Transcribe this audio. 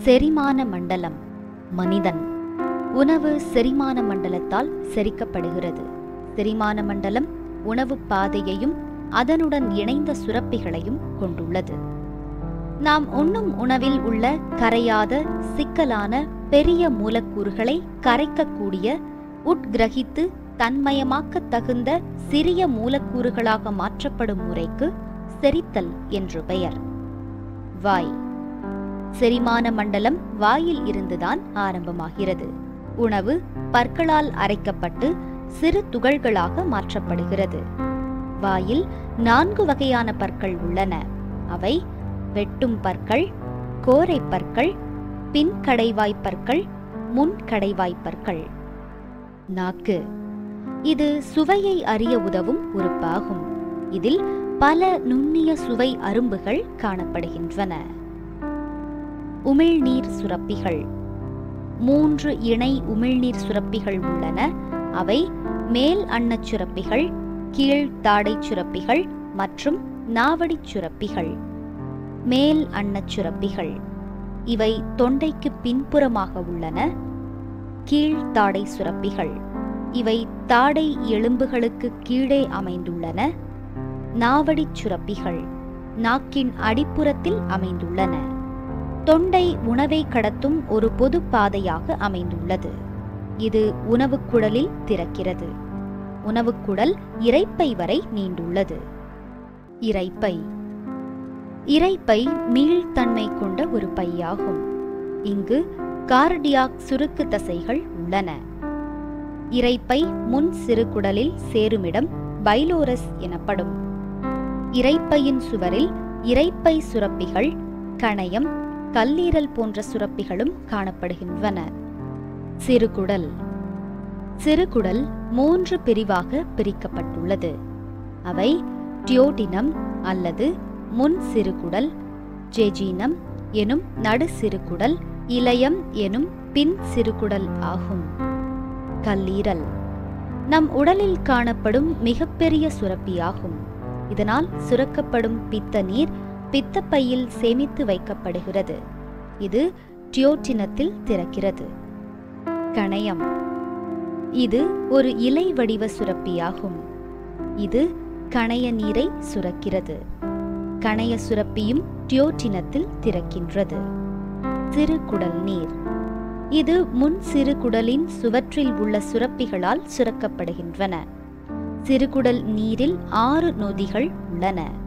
செரிமான மண்டலம் மனிதன் உணவு செரிமான மண்டலத்தால் செரிக்கப்படுகிறது செரிமான மண்டலம் உணவு பாதையையும் அதனுடன் இணைந்த சுரப்பிகளையும் கொண்டுள்ளது நாம் உண்ணும் உணவில் உள்ள கரையாத சிக்கலான பெரிய மூலக்கூறுகளை கரைக்கக்கூடிய உட்கிரகித்து தன்மயமாக்க தகுந்த சிறிய மூலக்கூறுகளாக மாற்றப்படும் முறைக்கு செரித்தல் என்று பெயர் வாய் செரிமான மண்டலம் வாயில் இருந்துதான் ஆரம்பமாகிறது உணவு பற்களால் அரைக்கப்பட்டு சிறு துகள்களாக மாற்றப்படுகிறது வாயில் நான்கு வகையான பற்கள் உள்ளன அவை வெட்டும் பற்கள் கோரை பற்கள் பின்கடைவாய் பற்கள் முன்கடைவாய் பற்கள் நாக்கு இது சுவையை அறிய உதவும் உறுப்பாகும் இதில் பல நுண்ணிய சுவை அரும்புகள் காணப்படுகின்றன உமிழ்நீர் சுரப்பிகள் மூன்று இணை உமிழ்நீர் சுரப்பிகள் உள்ளன அவை மேல் அன்னச் சுரப்பிகள் கீழ் தாடைச் சுரப்பிகள் மற்றும் நாவடிச் சுரப்பிகள் மேல் அன்னச் சுரப்பிகள் இவை தொண்டைக்கு பின்புறமாக உள்ளன கீழ் தாடை சுரப்பிகள் இவை தாடை எலும்புகளுக்கு கீழே அமைந்துள்ளன நாவடிச் சுரப்பிகள் நாக்கின் அடிப்புறத்தில் அமைந்துள்ளன தொண்டை உணவை கடத்தும் ஒரு பொது பாதையாக அமைந்துள்ளது இது உணவுக்குழலில் திறக்கிறது உணவுக்குழல் இரைப்பை வரை நீண்டுள்ளது இரைப்பை இரைப்பை மீள்தன்மை கொண்ட ஒரு பையாகும் இங்கு கார்டியாக் சுருக்கு தசைகள் உள்ளன இரைப்பை முன் சிறுகுடலில் சேருமிடம் பைலோரஸ் எனப்படும் இரைப்பையின் சுவரில் இரைப்பை சுரப்பிகள் கணையம் கல்லீரல் போன்ற சுரப்பிகளும் காணப்படுகின்றன சிறுகுடல் சிறுகுடல் மூன்று பிரிவாக பிரிக்கப்பட்டுள்ளது அவை டியோடினம் அல்லது முன் சிறுகுடல் ஜெஜீனம் எனும் நடு சிறுகுடல் இலயம் எனும் பின் சிறுகுடல் ஆகும் கல்லீரல் நம் உடலில் காணப்படும் மிகப்பெரிய சுரப்பியாகும் இதனால் சுரக்கப்படும் பித்த நீர் பித்தப்பையில் சேமித்து வைக்கப்படுகிறது இது டியோட்டினத்தில் திறக்கிறது கணையம் இது ஒரு இலை வடிவ சுரப்பியாகும் இது கணைய நீரை சுரக்கிறது கணைய சுரப்பியும் டியோட்டினத்தில் திறக்கின்றது சிறுகுடல் நீர் இது முன் சிறுகுடலின் சுவற்றில் உள்ள சுரப்பிகளால் சுரக்கப்படுகின்றன சிறுகுடல் நீரில் ஆறு நொதிகள் உள்ளன